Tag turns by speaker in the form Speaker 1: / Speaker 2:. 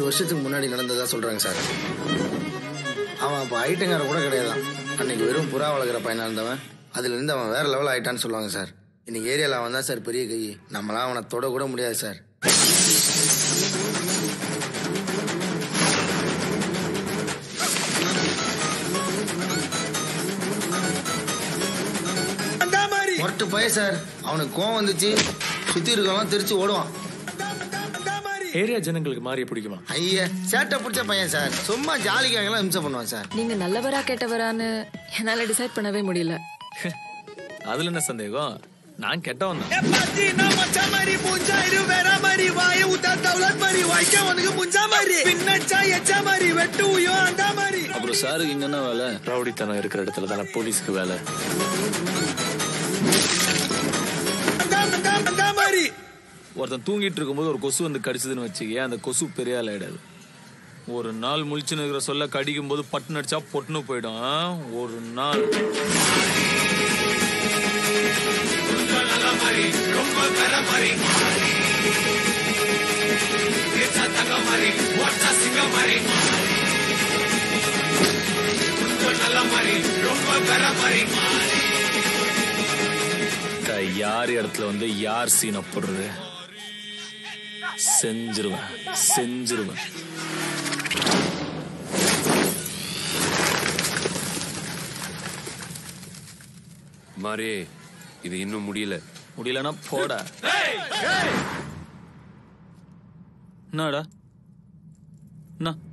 Speaker 1: வருஷத்துக்கு முன்னாடி நடந்ததா சொல்றாங்க சார் அவன் அப்போ ஐட்டங்கார கூட கிடையாதான் அன்னைக்கு வெறும் புறா வளர்க்குற பையனா இருந்தவன் அதுல இருந்து அவன் வேற லெவல் ஆயிட்டான்னு சொல்லுவாங்க சார் இன்னைக்கு ஏரியாவில் அவன் தான் சார் பெரிய கை நம்மளாம் அவனை தொட கூட முடியாது சார் ஒருட்டு பையன் சார் அவனுக்கு கோவம் வந்துச்சு சுத்தி இருக்கவங்க தெரிச்சு ஓடுவான்
Speaker 2: ஏரியா ஜனங்களுக்கு மாறிய பிடிக்குமா
Speaker 1: ஐயா சேட்டை பிடிச்ச பையன் சார் சும்மா ஜாலிக்காகலாம் இம்சை பண்ணுவான் சார்
Speaker 3: நீங்க நல்லவரா கெட்டவரான்னு என்னால டிசைட் பண்ணவே முடியல
Speaker 2: அதுல என்ன சந்தேகம் நான் கெட்டவன் தான்
Speaker 4: அப்புறம் சாருக்கு இங்க என்ன வேலை
Speaker 2: ரவுடித்தனம் இருக்கிற இடத்துல தானே போலீஸ்க்கு வேலை
Speaker 4: ஒருத்தன் தூங்கிட்டு இருக்கும்போது ஒரு கொசு வந்து கடிச்சதுன்னு வச்சுக்க அந்த கொசு பெரிய ஆள் ஆயிடாது ஒரு நாள் முழிச்சுன்னு இருக்கிற சொல்ல கடிக்கும் போது பட்டுன்னு அடிச்சா பொட்டுன்னு போயிடும் ஆ? ஒரு நாள் த- யார் இடத்துல வந்து யார் சீனை போடுறது செஞ்சிருவேன் செஞ்சிருவேன்
Speaker 5: மாறி இது இன்னும் முடியல
Speaker 4: முடியலன்னா போடா என்னடா என்ன